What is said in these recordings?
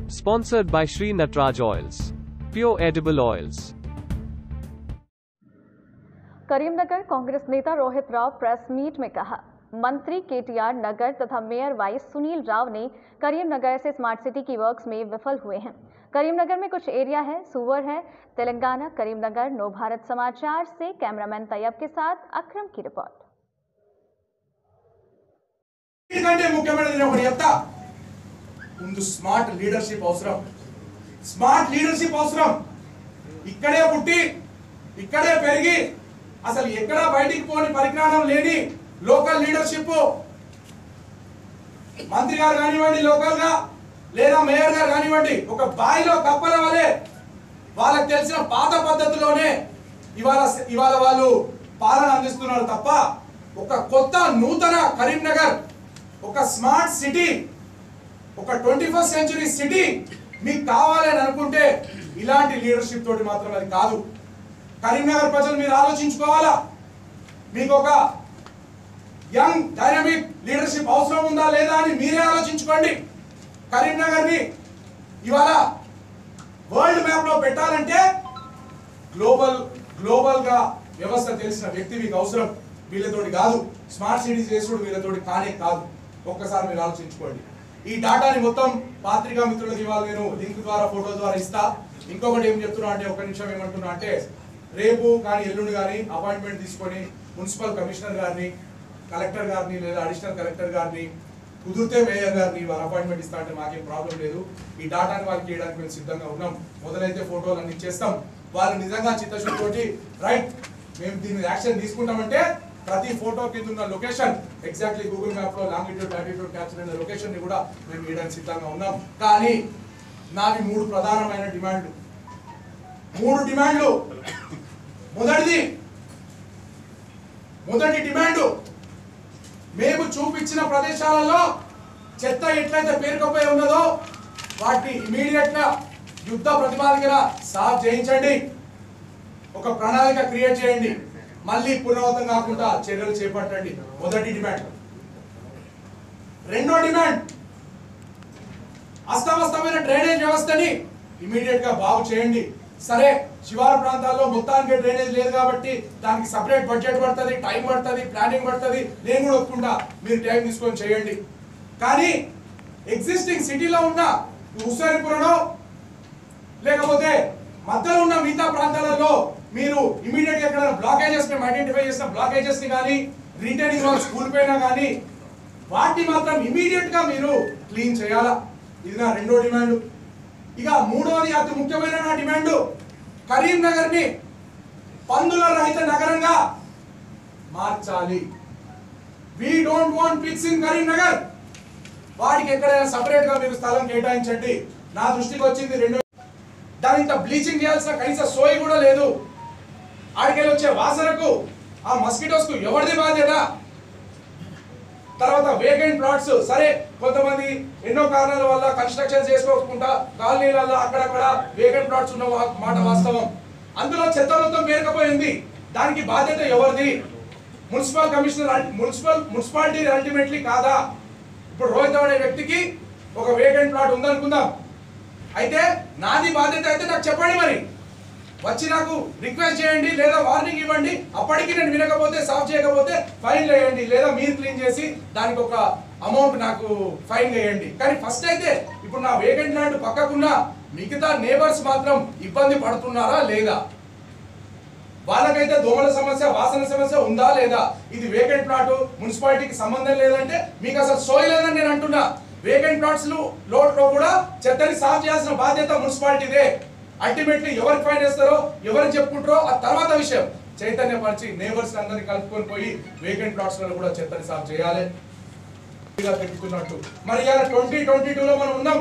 Sponsored by Sri Natraj Oils. Pure edible oils. Karimnagar Congress नेता Rohit Rao press meet में कहा मंत्री केटीआर नगर तथा मेयर वाइस सुनील राव ने करीमनगर से स्मार्ट सिटी की वर्क्स में विफल हुए हैं करीमनगर में कुछ एरिया है सुवर है तेलंगाना करीमनगर नव भारत समाचार से कैमरामैन तैयब के साथ अक्रम की रिपोर्ट ఎందుకంటే ముఖ్యమైనది నేను ఒకటి చెప్తా ముందు స్మార్ట్ లీడర్షిప్ అవసరం స్మార్ట్ లీడర్షిప్ అవసరం ఇక్కడే పుట్టి ఇక్కడే పెరిగి అసలు ఎక్కడ బయటికి పోని పరిజ్ఞానం లేని లోకల్ లీడర్షిప్ మంత్రి గారు కానివ్వండి లోకల్ గా లేదా మేయర్ గారు కానివ్వండి ఒక బాయిలో కప్పల వలె వాళ్ళకి తెలిసిన పాత పద్ధతిలోనే ఇవాళ ఇవాళ వాళ్ళు పాలన అందిస్తున్నారు తప్ప ఒక కొత్త నూతన కరీంనగర్ ఒక స్మార్ట్ సిటీ ఒక ట్వంటీ ఫస్ట్ సెంచురీ సిటీ మీకు కావాలని అనుకుంటే ఇలాంటి లీడర్షిప్ తోటి మాత్రం అది కాదు కరీంనగర్ ప్రజలు మీరు ఆలోచించుకోవాలా మీకు ఒక యంగ్ డైనమిక్ లీడర్షిప్ అవసరం ఉందా లేదా అని మీరే ఆలోచించుకోండి కరీంనగర్ ని ఇవాళ వరల్డ్ మ్యాప్ లో పెట్టాలంటే గ్లోబల్ గ్లోబల్ గా వ్యవస్థ తెలిసిన వ్యక్తి మీకు అవసరం వీళ్ళతోటి కాదు స్మార్ట్ సిటీస్ చేసుడు వీళ్ళతోటి కానే కాదు ఒక్కసారి మీరు ఆలోచించుకోండి ఈ డాటాని మొత్తం పాత్రికా మిత్రులకు ఇవాళ నేను లింక్ ద్వారా ఫోటో ద్వారా ఇస్తా ఇంకొకటి ఏం చెప్తున్నా అంటే ఒక నిమిషం ఏమంటున్నా అంటే రేపు కానీ ఎల్లుండి కానీ అపాయింట్మెంట్ తీసుకొని మున్సిపల్ కమిషనర్ గారిని కలెక్టర్ గారిని లేదా అడిషనల్ కలెక్టర్ గారిని కుదిరితే మేయర్ గారిని వాళ్ళ అపాయింట్మెంట్ ఇస్తా అంటే మాకేం ప్రాబ్లం లేదు ఈ డాటాని వాళ్ళకి ఇవ్వడానికి మేము సిద్ధంగా ఉన్నాం మొదలైతే ఫోటోలు అన్ని చేస్తాం వాళ్ళు నిజంగా చిత్తశుద్ధితోటి రైట్ మేము దీన్ని యాక్షన్ తీసుకుంటామంటే ప్రతి ఫోటో కింద ఉన్న లొకేషన్ ఎగ్జాక్ట్లీ గూగుల్ మ్యాప్ లో లాంగిట్యూడ్ లాటిట్యూడ్ క్యాప్చర్ అయిన లొకేషన్ ని కూడా మేము ఇవ్వడానికి సిద్ధంగా ఉన్నాం కానీ నావి మూడు ప్రధానమైన డిమాండ్లు మూడు డిమాండ్లు మొదటిది మొదటి డిమాండ్ మేము చూపించిన ప్రదేశాలలో చెత్త ఎట్లయితే పేరుకపోయి ఉన్నదో వాటిని ఇమీడియట్ గా యుద్ధ ప్రతిపాదికన సాఫ్ చేయించండి ఒక ప్రణాళిక క్రియేట్ చేయండి మళ్ళీ పునరావృతం కాకుండా చర్యలు చేపట్టండి మొదటి డిమాండ్ రెండో డిమాండ్ అస్తమస్తమైన డ్రైనేజ్ వ్యవస్థని ఇమీడియట్ గా బాగు చేయండి సరే శివారు ప్రాంతాల్లో మొత్తానికి డ్రైనేజ్ లేదు కాబట్టి దానికి సపరేట్ బడ్జెట్ పడుతుంది టైం పడుతుంది ప్లానింగ్ పడుతుంది నేను కూడా ఒప్పుకుంటా మీరు టైం తీసుకొని చేయండి కానీ ఎగ్జిస్టింగ్ సిటీలో ఉన్న హుస్సేన్పురలో లేకపోతే మధ్యలో ఉన్న మిగతా ప్రాంతాలలో మీరు ఇమీడియట్ గా ఎక్కడ బ్లాకేజెస్ మేము ఐడెంటిఫై చేసిన బ్లాకేజెస్ ని కానీ రిటైనింగ్ వాల్ స్కూల్ పైన కానీ వాటిని మాత్రం ఇమీడియట్ గా మీరు క్లీన్ చేయాలా ఇది నా రెండో డిమాండ్ ఇక మూడోది అతి ముఖ్యమైన నా డిమాండ్ కరీంనగర్ ని పందుల రహిత నగరంగా మార్చాలి we don't want pigs in Karimnagar వాటికి ఎక్కడైనా సపరేట్ గా మీరు స్థలం కేటాయించండి నా దృష్టికి వచ్చింది రెండు దాని ఇంత బ్లీచింగ్ చేయాల్సిన కనీస సోయి కూడా లేదు ఆడికెళ్ళి వచ్చే వాసనకు ఆ మస్కిటోస్ కు ఎవరిది బాధ్యత తర్వాత వేకెంట్ ప్లాట్స్ సరే కొంతమంది ఎన్నో కారణాల వల్ల కన్స్ట్రక్షన్ చేసుకోకుండా కాలనీలలో అక్కడక్కడ వేకెంట్ ప్లాట్స్ ఉన్న వా- మాట వాస్తవం అందులో చెత్త మొత్తం పేరుకపోయింది దానికి బాధ్యత ఎవరిది మున్సిపల్ కమిషనర్ అల్- మున్సిపల్ మున్సిపాలిటీ అల్టిమేట్లీ కాదా ఇప్పుడు రోహిత్ అనే వ్యక్తికి ఒక వేకెంట్ ప్లాట్ ఉందనుకుందాం అయితే నాది బాధ్యత అయితే నాకు చెప్పండి మరి వచ్చి నాకు రిక్వెస్ట్ చేయండి లేదా వార్నింగ్ ఇవ్వండి అప్పటికి నేను వినకపోతే సాఫ్ చేయకపోతే ఫైన్ వేయండి లేదా మీరు క్లీన్ చేసి దానికి ఒక అమౌంట్ నాకు ఫైన్ వేయండి కానీ ఫస్ట్ అయితే ఇప్పుడు నా వేకెంట్ ల్యాండ్ పక్కకున్న మిగతా నేబర్స్ మాత్రం ఇబ్బంది పడుతున్నారా లేదా వాళ్ళకైతే దోమల సమస్య వాసన సమస్య ఉందా లేదా ఇది వేకెంట్ ప్లాట్ మున్సిపాలిటీకి సంబంధం లేదంటే మీకు అసలు సోయి లేదని నేను అంటున్నా వేకెంట్ ప్లాట్స్ లో కూడా చెత్తని సాఫ్ చేయాల్సిన బాధ్యత మున్సిపాలిటీదే అల్టిమేట్లీ ఎవరికి ఫైన్ వేస్తారో ఎవరికి చెప్పుకుంటారో ఆ తర్వాత విషయం చైతన్యపరిచి నేబర్స్ అందరినీ కలుపుకొని పోయి వేకెంట్ ప్లాట్స్ లో కూడా చెత్తని సాఫ్ చేయాలి ఇలా పెట్టుకున్నట్టు మరి ఇలా ట్వంటీ ట్వంటీ లో మనం ఉన్నాం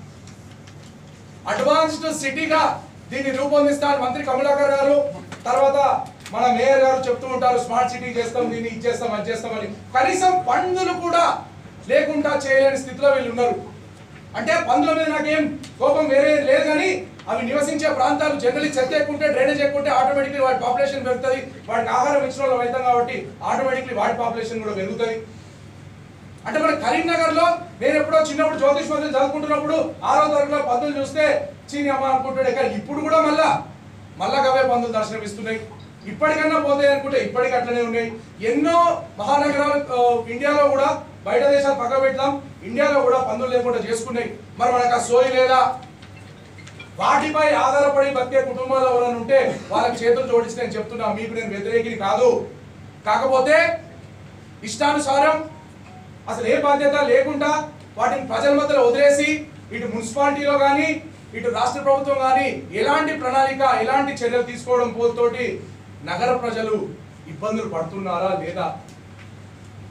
అడ్వాన్స్డ్ సిటీగా దీన్ని రూపొందిస్తారు మంత్రి కమలాకర్ గారు తర్వాత మన మేయర్ గారు చెప్తూ ఉంటారు స్మార్ట్ సిటీ చేస్తాం దీన్ని ఇచ్చేస్తాం అది చేస్తామని కనీసం పందులు కూడా లేకుండా చేయలేని స్థితిలో వీళ్ళు ఉన్నారు అంటే పందుల మీద నాకేం కోపం వేరే లేదు కానీ అవి నివసించే ప్రాంతాలు జనరల్లీ చెత్త ఎక్కుంటే డ్రైనేజ్ ఎక్కుంటే ఆటోమేటిక్లీ వాటి పాపులేషన్ పెరుగుతుంది వాటికి ఆహారం ఇచ్చిన వాళ్ళు అవుతాం కాబట్టి ఆటోమేటిక్లీ వాటి పాపులేషన్ కూడా పెరుగుతుంది అంటే మన కరీంనగర్ లో నేను ఎప్పుడో చిన్నప్పుడు జ్యోతిష్ మందిరం చదువుకుంటున్నప్పుడు ఆరో తరగతిలో పందులు చూస్తే చీని అమ్మ అనుకుంటుండే కానీ ఇప్పుడు కూడా మళ్ళా మళ్ళా అవే పందులు దర్శనం ఇస్తున్నాయి ఇప్పటికన్నా పోతాయి అనుకుంటే ఇప్పటికి అట్లనే ఉన్నాయి ఎన్నో మహానగరాలు ఆ, ఇండియాలో కూడా బయట దేశాలు పక్క పెట్టాం ఇండియాలో కూడా పందులు లేకుండా చేసుకున్నాయి మరి మనకు ఆ సోయి లేదా వాటిపై ఆధారపడి బతికే కుటుంబాలు ఎవరైనా ఉంటే వాళ్ళకి చేతులు జోడిస్తే నేను చెప్తున్నా మీకు నేను వ్యతిరేకిని కాదు కాకపోతే ఇష్టానుసారం అసలు ఏ బాధ్యత లేకుండా వాటిని ప్రజల మధ్యలో వదిలేసి ఇటు మున్సిపాలిటీలో కానీ ఇటు రాష్ట్ర ప్రభుత్వం కానీ ఎలాంటి ప్రణాళిక ఎలాంటి చర్యలు తీసుకోవడం పోతోటి నగర ప్రజలు ఇబ్బందులు పడుతున్నారా లేదా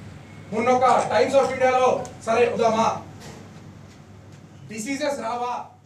మొన్న ఒక టైమ్స్ ఆఫ్ ఇండియాలో సరే ఉదామా డిసీజెస్ రావా